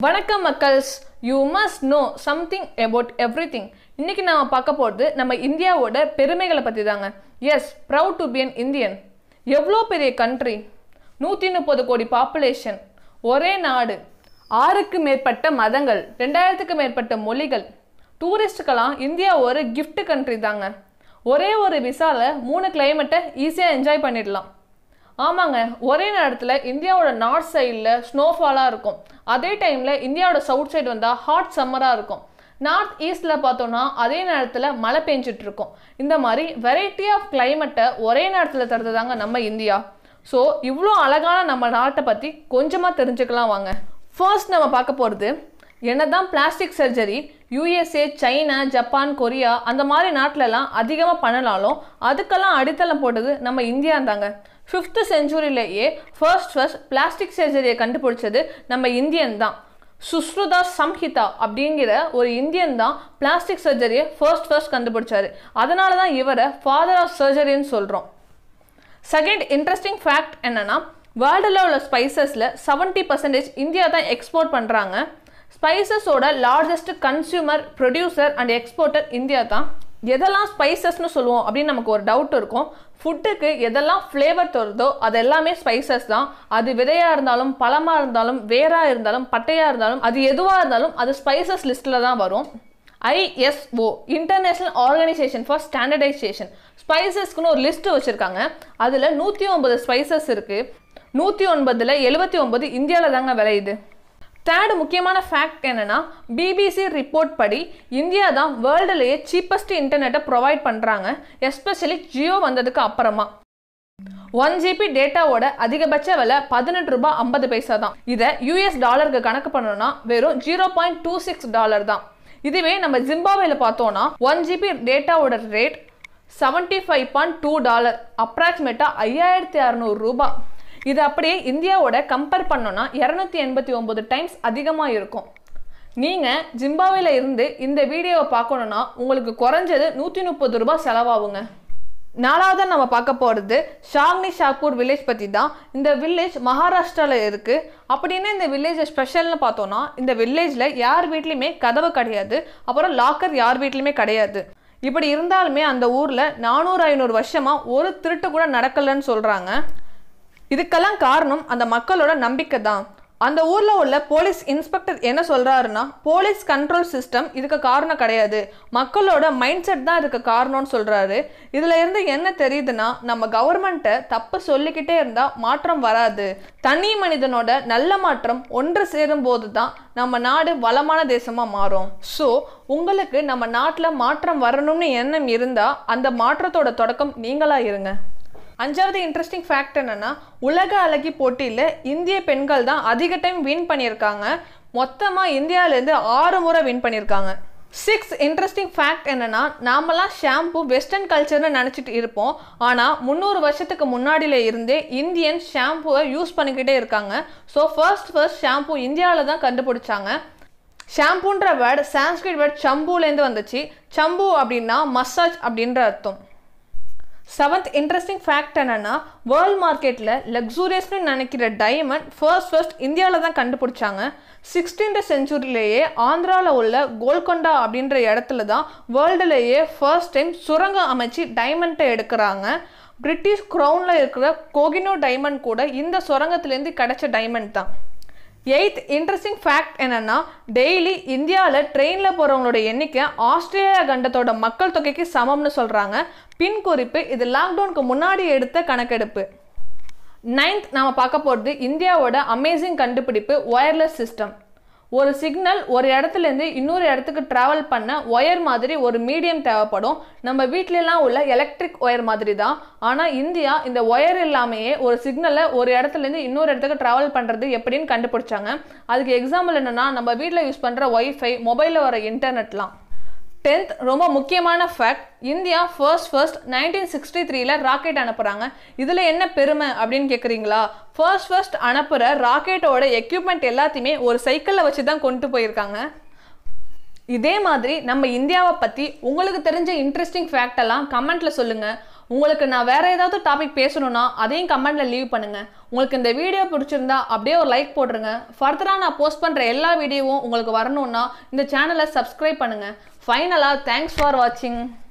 வணக்கம் மக்கள்ஸ் you must know something about everything இன்னைக்கு நாம பார்க்க போகிறது நம்ம இந்தியாவோட பெருமைகளை பற்றி தாங்க as proud to be an Indian எவ்வளோ பெரிய கண்ட்ரி நூற்றி முப்பது கோடி பாப்புலேஷன் ஒரே நாடு ஆறுக்கு மேற்பட்ட மதங்கள் ரெண்டாயிரத்துக்கு மேற்பட்ட மொழிகள் டூரிஸ்ட்டுக்கெல்லாம் இந்தியா ஒரு gift கண்ட்ரி தாங்க ஒரே ஒரு விசாவில் மூணு கிளைமேட்டை ஈஸியாக என்ஜாய் பண்ணிடலாம் ஆமாங்க ஒரே நேரத்தில் இந்தியாவோட நார்த் சைடில் ஸ்னோஃபாலாக இருக்கும் அதே டைமில் இந்தியாவோட சவுத் சைடு வந்தால் ஹாட் சம்மராக இருக்கும் நார்த் ஈஸ்டில் பார்த்தோன்னா அதே நேரத்தில் மழை பெஞ்சிட்டு இருக்கும் இந்த மாதிரி வெரைட்டி ஆஃப் கிளைமேட்டை ஒரே நேரத்தில் தருது தாங்க நம்ம இந்தியா ஸோ இவ்வளோ அழகான நம்ம நாட்டை பற்றி கொஞ்சமாக தெரிஞ்சுக்கலாம் வாங்க ஃபர்ஸ்ட் நம்ம பார்க்க போகிறது என்னதான் plastic surgery USA China Japan Korea அந்த மாதிரி நாட்டிலலாம் அதிகமாக பண்ணலாலும் அதுக்கெல்லாம் அடித்தளம் போட்டது நம்ம இந்தியா தாங்க ஃபிஃப்த்து செஞ்சுரியிலேயே ஃபர்ஸ்ட் ஃபர்ஸ்ட் பிளாஸ்டிக் சர்ஜரியை கண்டுபிடிச்சது நம்ம இந்தியன் தான் சுஸ்ருதா சம்ஹிதா அப்படிங்கிற ஒரு இந்தியன் தான் பிளாஸ்டிக் சர்ஜரியை ஃபர்ஸ்ட் ஃபர்ஸ்ட் கண்டுபிடிச்சாரு அதனால தான் இவரை ஃபாதர் ஆஃப் சர்ஜரின்னு சொல்கிறோம் செகண்ட் இன்ட்ரெஸ்டிங் ஃபேக்ட் என்னன்னா வேர்ல்டில் உள்ள ஸ்பைசஸில் செவன்ட்டி பர்சன்டேஜ் இந்தியா தான் எக்ஸ்போர்ட் பண்ணுறாங்க ஸ்பைசஸோட largest consumer producer and exporter India தான் எதெல்லாம் ஸ்பைசஸ்னு சொல்லுவோம் அப்படின்னு நமக்கு ஒரு டவுட் இருக்கும் ஃபுட்டுக்கு எதெல்லாம் ஃப்ளேவர் தருதோ அது எல்லாமே ஸ்பைசஸ் தான் அது விதையாக இருந்தாலும் பழமாக இருந்தாலும் வேராக இருந்தாலும் பட்டையாக இருந்தாலும் அது எதுவாக இருந்தாலும் அது ஸ்பைசஸ் லிஸ்ட்டில் தான் வரும் ISO international organisation for standardisation ஸ்பைசஸ்க்குன்னு ஒரு லிஸ்ட் வச்சுருக்காங்க அதில் நூற்றி ஒன்பது ஸ்பைசஸ் இருக்குது நூற்றி ஒன்பதில் எழுபத்தி ஒன்பது இந்தியாவில் தாங்க விளையுது தேர்டு முக்கியமான ஃபேக்ட் என்னன்னா பிபிசி ரிப்போர்ட் படி இந்தியா தான் வேர்ல்டுலேயே சீப்பஸ்ட் இன்டர்நெட்டை ப்ரொவைட் பண்ணுறாங்க எஸ்பெஷலி ஜியோ வந்ததுக்கு அப்புறமா ஒன் ஜிபி டேட்டாவோட அதிகபட்ச விலை பதினெட்டு ரூபாய் ஐம்பது பைசா தான் இதை யூஎஸ் டாலருக்கு கணக்கு பண்ணோம்னா வெறும் zero point two six dollar தான் இதுவே நம்ம ஜிம்பாவேல பார்த்தோம்னா ஒன் ஜிபி டேட்டாவோட rate seventy five point two dollar அப்ராக்சிமேட்டாக ஐயாயிரத்தி அறநூறு ரூபாய் இது அப்படியே இந்தியாவோட கம்பேர் பண்ணோன்னா இரநூத்தி எண்பத்தி ஒம்பது டைம்ஸ் அதிகமாக இருக்கும் நீங்கள் ஜிம்பாவேல இருந்து இந்த வீடியோவை பார்க்கணுன்னா உங்களுக்கு குறைஞ்சது நூற்றி முப்பது ரூபாய் செலவாகுங்க நாலாவது நம்ம பார்க்க போகிறது ஷாக்னி ஷாப்பூர் வில்லேஜ் பற்றி தான் இந்த வில்லேஜ் மகாராஷ்டிராவில் இருக்குது அப்படின்னா இந்த வில்லேஜ் ஸ்பெஷல்னு பார்த்தோன்னா இந்த வில்லேஜில் யார் வீட்லேயுமே கதவு கிடையாது அப்புறம் லாக்கர் யார் வீட்லேயுமே கிடையாது இப்படி இருந்தாலுமே அந்த ஊரில் நானூறு ஐநூறு வருஷமாக ஒரு திருட்டு கூட நடக்கலைன்னு சொல்கிறாங்க இதுக்கெல்லாம் காரணம் அந்த மக்களோட நம்பிக்கை தான் அந்த ஊரில் உள்ள போலீஸ் இன்ஸ்பெக்டர் என்ன சொல்கிறாருன்னா போலீஸ் கண்ட்ரோல் சிஸ்டம் இதுக்கு காரணம் கிடையாது மக்களோட மைண்ட் செட் தான் இதுக்கு காரணம்னு சொல்கிறாரு இதில் இருந்து என்ன தெரியுதுன்னா நம்ம கவர்மெண்ட்டை தப்பு சொல்லிக்கிட்டே இருந்தால் மாற்றம் வராது தனி மனிதனோட நல்ல மாற்றம் ஒன்று சேரும் போது தான் நம்ம நாடு வளமான தேசமாக மாறும் ஸோ உங்களுக்கு நம்ம நாட்டில் மாற்றம் வரணும்னு எண்ணம் இருந்தால் அந்த மாற்றத்தோட தொடக்கம் நீங்களாக இருங்க அஞ்சாவது இன்ட்ரெஸ்டிங் ஃபேக்ட் என்னன்னா உலக அழகி போட்டியில் இந்திய பெண்கள் தான் அதிக டைம் வின் பண்ணியிருக்காங்க மொத்தமாக இந்தியாவிலேருந்து ஆறு முறை வின் பண்ணியிருக்காங்க சிக்ஸ் இன்ட்ரெஸ்டிங் ஃபேக்ட் என்னன்னா நாமெல்லாம் ஷாம்பு வெஸ்டர்ன் கல்ச்சர்னு நினச்சிட்டு இருப்போம் ஆனால் முந்நூறு வருஷத்துக்கு முன்னாடியில இருந்தே இந்தியன் ஷாம்புவை யூஸ் பண்ணிக்கிட்டே இருக்காங்க ஸோ ஃபர்ஸ்ட் ஃபர்ஸ்ட் ஷாம்பு இந்தியாவில் தான் கண்டுபிடிச்சாங்க ஷாம்புன்ற வேர்டு சான்ஸ்கிரிட் வேர்ட் சம்புலேருந்து வந்துச்சு சம்பு அப்படின்னா மசாஜ் அப்படின்ற அர்த்தம் செவன்த் இன்ட்ரெஸ்டிங் ஃபேக்ட் என்னன்னா வேர்ல்ட் மார்க்கெட்டில் லக்ஸூரியஸ்னு நினைக்கிற டைமண்ட் ஃபர்ஸ்ட் ஃபர்ஸ்ட் இந்தியாவில் தான் கண்டுபிடிச்சாங்க சிக்ஸ்டீன்த் செஞ்சுரியிலேயே ஆந்திராவில் உள்ள கோல்கொண்டா அப்படின்ற இடத்துல தான் வேர்ல்டுலேயே ஃபர்ஸ்ட் டைம் சுரங்கம் அமைச்சு டைமண்ட்டை எடுக்கிறாங்க பிரிட்டிஷ் க்ரௌனில் இருக்கிற கோகினோ டைமண்ட் கூட இந்த சுரங்கத்துலேருந்து கிடைச்ச டைமண்ட் தான் எயித் இன்ட்ரெஸ்டிங் ஃபேக்ட் என்னன்னா டெய்லி இந்தியாவில் ட்ரெயினில் போகிறவங்களோட எண்ணிக்கை ஆஸ்திரேலியா கண்டத்தோட மக்கள் தொகைக்கு சமம்னு சொல்கிறாங்க பின் குறிப்பு இது லாக்டவுனுக்கு முன்னாடி எடுத்த கணக்கெடுப்பு நைன்த் நம்ம பார்க்க போகிறது இந்தியாவோட அமேசிங் கண்டுபிடிப்பு ஒயர்லெஸ் சிஸ்டம் ஒரு சிக்னல் ஒரு இடத்துலேருந்து இன்னொரு இடத்துக்கு ட்ராவல் பண்ண ஒயர் மாதிரி ஒரு மீடியம் தேவைப்படும் நம்ம வீட்லலாம் உள்ள எலக்ட்ரிக் ஒயர் மாதிரி தான் ஆனால் இந்தியா இந்த ஒயர் இல்லாமையே ஒரு சிக்னலை ஒரு இடத்துலேருந்து இன்னொரு இடத்துக்கு ட்ராவல் பண்ணுறது எப்படின்னு கண்டுபிடிச்சாங்க அதுக்கு எக்ஸாம்பிள் என்னென்னா நம்ம வீட்டில் யூஸ் பண்ணுற ஒய்ஃபை மொபைலில் வர இன்டர்நெட்லாம் டென்த் ரொம்ப முக்கியமான fact India first first nineteen sixty த்ரீல ராக்கெட் அனுப்புகிறாங்க இதில் என்ன பெருமை அப்படின்னு கேட்குறீங்களா ஃபர்ஸ்ட் ஃபர்ஸ்ட் அனுப்புகிற ராக்கெட்டோட எக்யூப்மெண்ட் எல்லாத்தையுமே ஒரு சைக்கிளில் வச்சு தான் கொண்டு போயிருக்காங்க இதே மாதிரி நம்ம இந்தியாவை பற்றி உங்களுக்கு தெரிஞ்ச இன்ட்ரெஸ்டிங் ஃபேக்ட் எல்லாம் கமெண்ட்டில் சொல்லுங்கள் உங்களுக்கு நான் வேற ஏதாவது டாபிக் பேசணும்னா அதையும் கமெண்ட்ல லீவ் பண்ணுங்க உங்களுக்கு இந்த வீடியோ பிடிச்சிருந்தா அப்படியே ஒரு லைக் போட்டுருங்க ஃபர்தராக நான் போஸ்ட் பண்ணுற எல்லா வீடியோவும் உங்களுக்கு வரணும்னா இந்த சேனலை சப்ஸ்கிரைப் பண்ணுங்க ஃபைனலாக தேங்க்ஸ் ஃபார் வாட்சிங்